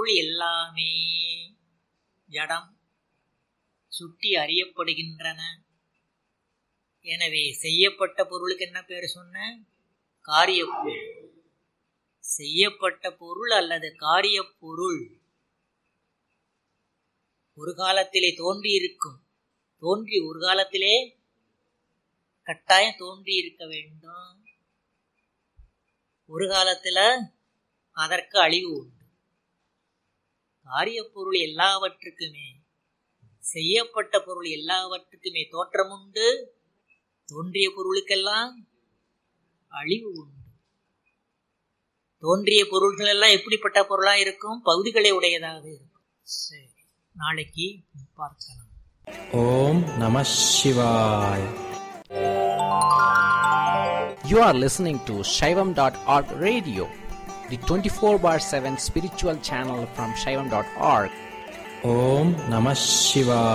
பொருள் எல்லாமே ஜடம் சுட்டி அறியப்படுகின்றன எனவே செய்யப்பட்ட பொருளுக்கு என்ன பேர் சொன்ன காரிய பொருள் செய்யப்பட்ட பொருள் அல்லது காரிய பொருள் ஒரு காலத்திலே தோன்றி இருக்கும் தோன்றி ஒரு காலத்திலே கட்டாயம் தோன்றி இருக்க வேண்டும் ஒரு காலத்துல அதற்கு அழிவு உண்டு காரிய பொருள் எல்லாவற்றுக்குமே செய்யப்பட்ட பொருள் எல்லாவற்றுக்குமே தோற்றம் உண்டு தோன்றிய பொருளுக்கெல்லாம் அழிவு உண்டு தோன்றிய பொருள்கள் எல்லாம் எப்படிப்பட்ட பொருளா இருக்கும் பகுதிகளை உடையதாக இருக்கும் சரி நாளைக்கு பார்க்கலாம் ஓம் நம சிவாய் You are listening to Shaivam.org radio, the 24 bar 7 spiritual channel from Shaivam.org. Om Namah Shivaya.